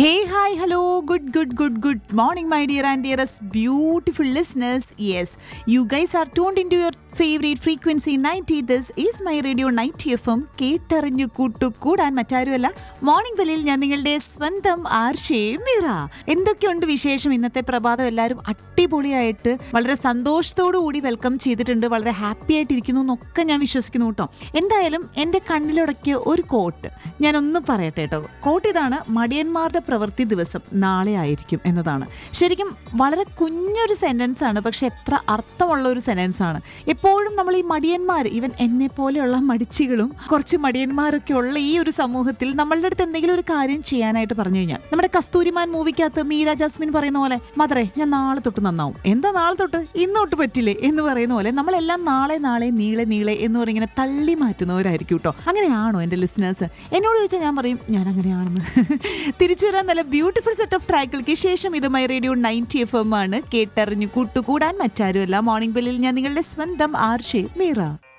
hey hi hello good good good good morning my dear and dearest beautiful listeners yes you guys are tuned in to your favourite frequency ninety this is my radio ninety F M കേട്ടറിഞ്ഞു കൂട്ടു കൂടാൻ മറ്റാരുമല്ല morning വെല്ലിൽ ഞാൻ നിങ്ങളുടെ സ്വന്തം ആർഷേ മിറ എന്തൊക്കെയുണ്ട് വിശേഷം ഇന്നത്തെ പ്രഭാതം എല്ലാവരും അടിപൊളിയായിട്ട് വളരെ സന്തോഷത്തോടു കൂടി വെൽക്കം ചെയ്തിട്ടുണ്ട് വളരെ ഹാപ്പി ആയിട്ടിരിക്കുന്നു എന്നൊക്കെ ഞാൻ വിശ്വസിക്കുന്നു കേട്ടോ എന്തായാലും എൻ്റെ കണ്ണിലുടക്കിയ ഒരു കോട്ട് ഞാനൊന്ന് പറയട്ടെ കേട്ടോ കോട്ട് ഇതാണ് മടിയന്മാരുടെ പ്രവൃത്തി ദിവസം നാളെ ആയിരിക്കും എന്നതാണ് ശരിക്കും വളരെ കുഞ്ഞൊരു സെന്റൻസ് ആണ് പക്ഷെ എത്ര അർത്ഥമുള്ള ഒരു സെന്റൻസ് ആണ് എപ്പോഴും നമ്മൾ ഈ മടിയന്മാർ ഈവൻ എന്നെ പോലെയുള്ള മടിച്ചികളും കുറച്ച് മടിയന്മാരൊക്കെ ഉള്ള ഈ ഒരു സമൂഹത്തിൽ നമ്മളുടെ അടുത്ത് എന്തെങ്കിലും ഒരു കാര്യം ചെയ്യാനായിട്ട് പറഞ്ഞു കഴിഞ്ഞാൽ നമ്മുടെ കസ്തൂരിമാൻ മൂവിക്കകത്ത് മീര ജാസ്മിൻ പറയുന്ന പോലെ മദറെ ഞാൻ നാളെ തൊട്ട് നന്നാവും എന്താ നാളെ തൊട്ട് ഇന്ന് തൊട്ട് പറ്റില്ലേ എന്ന് പറയുന്ന പോലെ നമ്മളെല്ലാം നാളെ നാളെ നീളെ നീളെ എന്ന് പറഞ്ഞ് ഇങ്ങനെ തള്ളി മാറ്റുന്നവരായിരിക്കും കേട്ടോ അങ്ങനെയാണോ എൻ്റെ ലിസണേഴ്സ് എന്നോട് ചോദിച്ചാൽ ഞാൻ പറയും ഞാൻ അങ്ങനെയാണെന്ന് തിരിച്ചു വരാൻ നല്ല ബ്യൂട്ടിഫുൾ സെറ്റ് ഓഫ് ട്രാക്കുകൾക്ക് ശേഷം ഇത് my radio ninety F M ആണ് കേട്ടറിഞ്ഞു കൂട്ടുകൂടാൻ മറ്റാരുമല്ല മോർണിംഗ് ബെല്ലിൽ ഞാൻ നിങ്ങളുടെ സ്വന്തം ആർഷേ മീറ